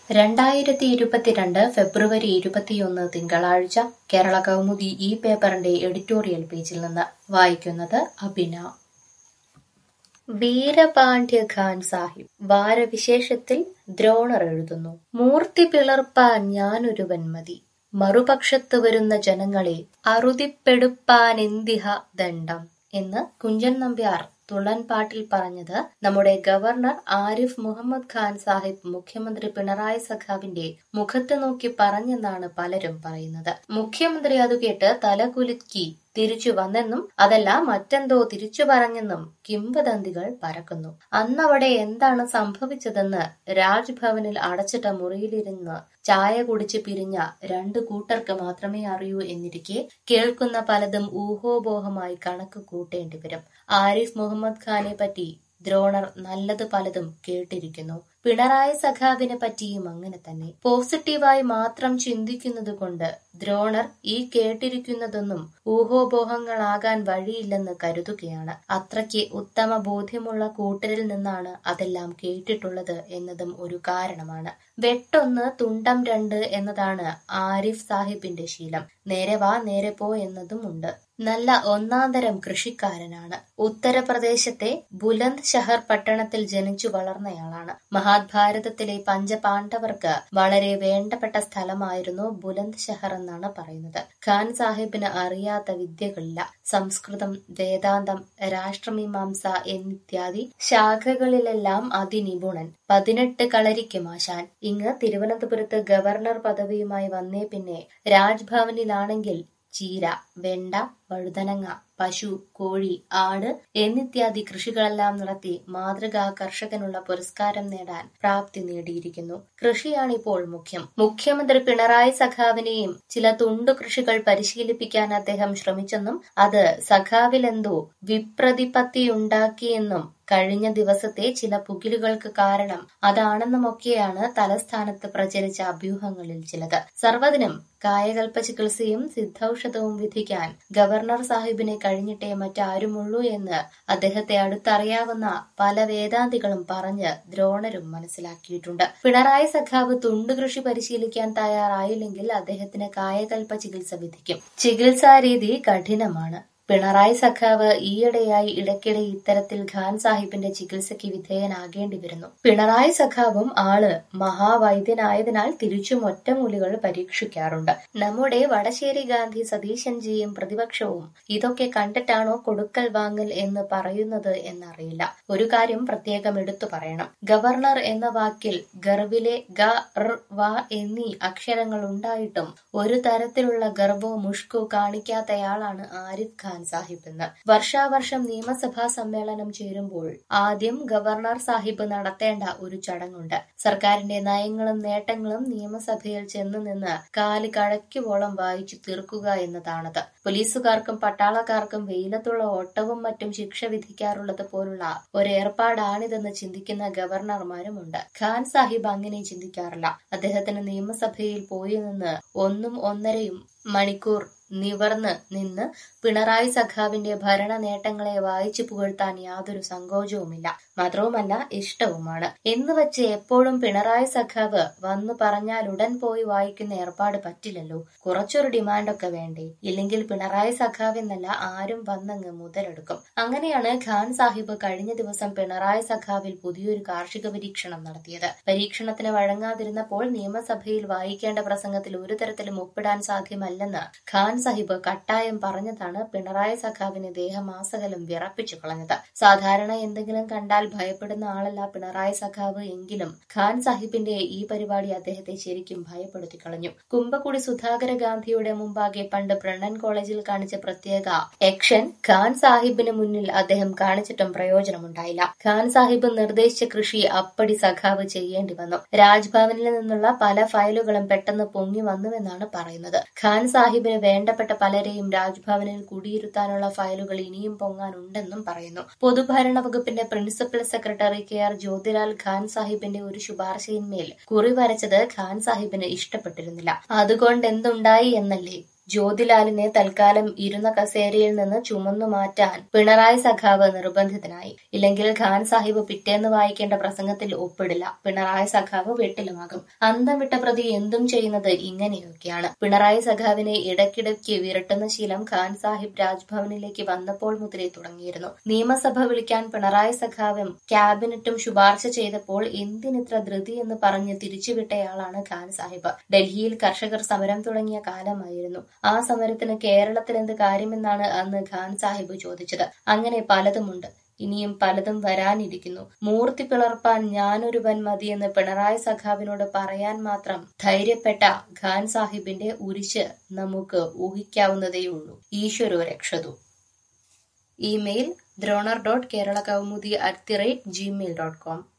രണ്ടായിരത്തി ഇരുപത്തിരണ്ട് ഫെബ്രുവരി ഇരുപത്തിയൊന്ന് തിങ്കളാഴ്ച കേരള കൗമുദി ഈ പേപ്പറിന്റെ എഡിറ്റോറിയൽ പേജിൽ നിന്ന് വായിക്കുന്നത് അഭിന വീരപാണ്ഡ്യ ഖാൻ സാഹിബ് വാരവിശേഷത്തിൽ ദ്രോണർ എഴുതുന്നു മൂർത്തി പിളർപ്പാൻ ഞാനൊരുവൻ മതി മറുപക്ഷത്ത് വരുന്ന ജനങ്ങളെ അറുതിപ്പെടുപ്പാനെന്തിഹ ദണ്ഡം എന്ന് കുഞ്ചൻ നമ്പ്യാർ തുള്ളൻപാട്ടിൽ പറഞ്ഞത് നമ്മുടെ ഗവർണർ ആരിഫ് മുഹമ്മദ് ഖാൻ സാഹിബ് മുഖ്യമന്ത്രി പിണറായി സഖാവിന്റെ മുഖത്ത് നോക്കി പറഞ്ഞെന്നാണ് പലരും പറയുന്നത് മുഖ്യമന്ത്രി അത് കേട്ട് തലകുലുക്കി തിരിച്ചു വന്നെന്നും അതല്ല മറ്റെന്തോ തിരിച്ചു പറഞ്ഞെന്നും കിംവദന്തികൾ പരക്കുന്നു അന്നവിടെ എന്താണ് സംഭവിച്ചതെന്ന് രാജ്ഭവനിൽ അടച്ചിട്ട മുറിയിലിരുന്ന് ചായ കുടിച്ച് പിരിഞ്ഞ രണ്ടു കൂട്ടർക്ക് മാത്രമേ അറിയൂ എന്നിരിക്കെ കേൾക്കുന്ന പലതും ഊഹോബോഹമായി കണക്ക് കൂട്ടേണ്ടി വരും ആരിഫ് മുഹമ്മദ് ഖാനെ പറ്റി ദ്രോണർ നല്ലത് പലതും കേട്ടിരിക്കുന്നു പിണറായി സഖാവിനെ പറ്റിയും അങ്ങനെ തന്നെ പോസിറ്റീവായി മാത്രം ചിന്തിക്കുന്നത് കൊണ്ട് ദ്രോണർ ഈ കേട്ടിരിക്കുന്നതൊന്നും ഊഹോബോഹങ്ങളാകാൻ വഴിയില്ലെന്ന് കരുതുകയാണ് അത്രയ്ക്ക് ഉത്തമ ബോധ്യമുള്ള കൂട്ടരിൽ നിന്നാണ് അതെല്ലാം കേട്ടിട്ടുള്ളത് എന്നതും ഒരു കാരണമാണ് വെട്ടൊന്ന് തുണ്ടം രണ്ട് എന്നതാണ് ആരിഫ് സാഹിബിന്റെ ശീലം നേരെ വാ നേരെ പോ എന്നതും ഉണ്ട് നല്ല ഒന്നാന്തരം കൃഷിക്കാരനാണ് ഉത്തർപ്രദേശത്തെ ബുലന്ദ് ഷഹർ പട്ടണത്തിൽ ജനിച്ചു വളർന്നയാളാണ് മഹാഭാരതത്തിലെ പഞ്ചപാണ്ഡവർക്ക് വളരെ വേണ്ടപ്പെട്ട സ്ഥലമായിരുന്നു ബുലന്ദ് ഷഹർ എന്നാണ് പറയുന്നത് ഖാൻ സാഹിബിന് അറിയാത്ത വിദ്യകളില്ല സംസ്കൃതം വേദാന്തം രാഷ്ട്രമീമാംസ എന്നിത്യാദി ശാഖകളിലെല്ലാം അതിനിപുണൻ പതിനെട്ട് കളരിക്ക് മാശാൻ ഇങ്ങ് തിരുവനന്തപുരത്ത് ഗവർണർ പദവിയുമായി വന്നേ പിന്നെ രാജ്ഭവനിലാണെങ്കിൽ ചീര വെണ്ട വഴുതനങ്ങ പശു കോഴി ആട് എന്നിത്യാദി കൃഷികളെല്ലാം നടത്തി മാതൃകാ കർഷകനുള്ള പുരസ്കാരം നേടാൻ പ്രാപ്തി നേടിയിരിക്കുന്നു കൃഷിയാണിപ്പോൾ മുഖ്യം മുഖ്യമന്ത്രി പിണറായി സഖാവിനെയും ചില തുണ്ടു കൃഷികൾ പരിശീലിപ്പിക്കാൻ അദ്ദേഹം ശ്രമിച്ചെന്നും അത് സഖാവിലെന്തോ വിപ്രതിപത്തിയുണ്ടാക്കിയെന്നും കഴിഞ്ഞ ദിവസത്തെ ചില പുകിലുകൾക്ക് കാരണം അതാണെന്നുമൊക്കെയാണ് തലസ്ഥാനത്ത് പ്രചരിച്ച അഭ്യൂഹങ്ങളിൽ ചിലത് സർവ്വതിനും കായകൽപ്പ ചികിത്സയും സിദ്ധൌഷധവും വിധിക്കാൻ ഗവർണർ സാഹിബിനെ കഴിഞ്ഞിട്ടേ മറ്റാരുമുള്ളൂ എന്ന് അദ്ദേഹത്തെ അടുത്തറിയാവുന്ന പല വേദാന്തികളും പറഞ്ഞ് ദ്രോണരും മനസ്സിലാക്കിയിട്ടുണ്ട് പിണറായി സഖാവ് തുണ്ടുകൃഷി പരിശീലിക്കാൻ തയ്യാറായില്ലെങ്കിൽ അദ്ദേഹത്തിന് കായകൽപ്പ ചികിത്സ വിധിക്കും ചികിത്സാരീതി കഠിനമാണ് പിണറായി സഖാവ് ഈയിടെയായി ഇടയ്ക്കിടെ ഇത്തരത്തിൽ ഖാൻ സാഹിബിന്റെ ചികിത്സയ്ക്ക് വിധേയനാകേണ്ടി വരുന്നു പിണറായി സഖാവും ആള് മഹാവൈദ്യനായതിനാൽ തിരിച്ചും ഒറ്റമൂലികൾ പരീക്ഷിക്കാറുണ്ട് നമ്മുടെ വടശ്ശേരി ഗാന്ധി സതീശൻജിയും പ്രതിപക്ഷവും ഇതൊക്കെ കണ്ടിട്ടാണോ കൊടുക്കൽ വാങ്ങൽ എന്ന് പറയുന്നത് എന്നറിയില്ല ഒരു കാര്യം പ്രത്യേകം എടുത്തു പറയണം ഗവർണർ എന്ന വാക്കിൽ ഗർവിലെ ഗ വ എന്നീ അക്ഷരങ്ങൾ ഉണ്ടായിട്ടും ഒരു തരത്തിലുള്ള ഗർവോ മുഷ്കോ കാണിക്കാത്തയാളാണ് ആരിഫ് ഖാൻ ഖാൻ സാഹിബ് എന്ന് വർഷാവർഷം നിയമസഭാ സമ്മേളനം ചേരുമ്പോൾ ആദ്യം ഗവർണർ സാഹിബ് നടത്തേണ്ട ഒരു ചടങ്ങുണ്ട് സർക്കാരിന്റെ നയങ്ങളും നേട്ടങ്ങളും നിയമസഭയിൽ ചെന്നു നിന്ന് കാല് കഴയ്ക്കുവോളം വായിച്ചു തീർക്കുക എന്നതാണത് പോലീസുകാർക്കും പട്ടാളക്കാർക്കും വെയിലത്തുള്ള ഓട്ടവും മറ്റും ശിക്ഷ വിധിക്കാറുള്ളത് പോലുള്ള ഒരേർപ്പാടാണിതെന്ന് ചിന്തിക്കുന്ന ഗവർണർമാരുമുണ്ട് ഖാൻ സാഹിബ് അങ്ങനെ ചിന്തിക്കാറില്ല അദ്ദേഹത്തിന് നിയമസഭയിൽ പോയി നിന്ന് ഒന്നും ഒന്നരയും മണിക്കൂർ നിവർന്ന് നിന്ന് പിണറായി സഖാവിന്റെ ഭരണ നേട്ടങ്ങളെ വായിച്ചു പുകഴ്ത്താൻ യാതൊരു സങ്കോചവുമില്ല മാത്രവുമല്ല ഇഷ്ടവുമാണ് എന്ന് വെച്ച് എപ്പോഴും പിണറായി സഖാവ് വന്നു പറഞ്ഞാൽ ഉടൻ പോയി വായിക്കുന്ന ഏർപ്പാട് പറ്റില്ലല്ലോ കുറച്ചൊരു ഡിമാൻഡൊക്കെ വേണ്ടേ ഇല്ലെങ്കിൽ പിണറായി സഖാവെന്നല്ല ആരും വന്നങ്ങ് മുതലെടുക്കും അങ്ങനെയാണ് ഖാൻ സാഹിബ് കഴിഞ്ഞ ദിവസം പിണറായി സഖാവിൽ പുതിയൊരു കാർഷിക പരീക്ഷണം നടത്തിയത് പരീക്ഷണത്തിന് വഴങ്ങാതിരുന്നപ്പോൾ നിയമസഭയിൽ വായിക്കേണ്ട പ്രസംഗത്തിൽ ഒരു തരത്തിലും ഒപ്പിടാൻ സാധ്യമല്ലെന്ന് ഖാൻ സാഹിബ് കട്ടായം പറഞ്ഞതാണ് പിണറായി സഖാവിനെ ദേഹമാസകലം വിറപ്പിച്ചു കളഞ്ഞത് സാധാരണ എന്തെങ്കിലും കണ്ടാൽ ഭയപ്പെടുന്ന ആളല്ല പിണറായി സഖാവ് എങ്കിലും ഖാൻ സാഹിബിന്റെ ഈ പരിപാടി അദ്ദേഹത്തെ ശരിക്കും ഭയപ്പെടുത്തി കളഞ്ഞു കുമ്പക്കുടി സുധാകര ഗാന്ധിയുടെ മുമ്പാകെ പണ്ട് ബ്രണ്ണൻ കോളേജിൽ കാണിച്ച പ്രത്യേക എക്ഷൻ ഖാൻ സാഹിബിന് മുന്നിൽ അദ്ദേഹം കാണിച്ചിട്ടും പ്രയോജനമുണ്ടായില്ല ഖാൻ സാഹിബ് നിർദ്ദേശിച്ച കൃഷി അപ്പടി സഖാവ് ചെയ്യേണ്ടി വന്നു രാജ്ഭവനിൽ നിന്നുള്ള പല ഫയലുകളും പെട്ടെന്ന് പൊങ്ങി വന്നുവെന്നാണ് പറയുന്നത് ഖാൻ സാഹിബിന് വേണ്ടപ്പെട്ട പലരെയും രാജ്ഭവനിൽ കുടിയിരുത്താനുള്ള ഫയലുകൾ ഇനിയും പൊങ്ങാനുണ്ടെന്നും പറയുന്നു പൊതുഭരണ വകുപ്പിന്റെ principal secretary K R Jyothilal Khan സാഹിബിന്റെ ഒരു ശുപാർശയിന്മേൽ കുറി വരച്ചത് ഖാൻ സാഹിബിന് ഇഷ്ടപ്പെട്ടിരുന്നില്ല അതുകൊണ്ട് എന്തുണ്ടായി എന്നല്ലേ ജ്യോതിലാലിനെ തൽക്കാലം ഇരുന്ന കസേരയിൽ നിന്ന് ചുമന്നു മാറ്റാൻ പിണറായി സഖാവ് നിർബന്ധിതനായി ഇല്ലെങ്കിൽ ഖാൻ സാഹിബ് പിറ്റേന്ന് വായിക്കേണ്ട പ്രസംഗത്തിൽ ഒപ്പിടില്ല പിണറായി സഖാവ് വെട്ടിലുമാകും അന്തം വിട്ട പ്രതി എന്തും ചെയ്യുന്നത് ഇങ്ങനെയൊക്കെയാണ് പിണറായി സഖാവിനെ ഇടയ്ക്കിടയ്ക്ക് വിരട്ടുന്ന ശീലം ഖാൻ സാഹിബ് രാജ്ഭവനിലേക്ക് വന്നപ്പോൾ മുതലേ തുടങ്ങിയിരുന്നു നിയമസഭ വിളിക്കാൻ പിണറായി സഖാവും ക്യാബിനറ്റും ശുപാർശ ചെയ്തപ്പോൾ എന്തിനിത്ര ധൃതി എന്ന് പറഞ്ഞ് തിരിച്ചുവിട്ടയാളാണ് ഖാൻ സാഹിബ് ഡൽഹിയിൽ കർഷകർ സമരം തുടങ്ങിയ കാലമായിരുന്നു ആ സമരത്തിന് കേരളത്തിൽ എന്ത് കാര്യമെന്നാണ് അന്ന് ഖാൻ സാഹിബ് ചോദിച്ചത് അങ്ങനെ പലതുമുണ്ട് ഇനിയും പലതും വരാനിരിക്കുന്നു മൂർത്തി പിളർപ്പാൻ ഞാനൊരുവൻ മതിയെന്ന് പിണറായി സഖാവിനോട് പറയാൻ മാത്രം ധൈര്യപ്പെട്ട ഖാൻ സാഹിബിന്റെ ഉരിശ് നമുക്ക് ഊഹിക്കാവുന്നതേയുള്ളൂ ഈശ്വരോ രക്ഷതു email Dronar dot Kerala Kaumudi at the rate Gmail dot com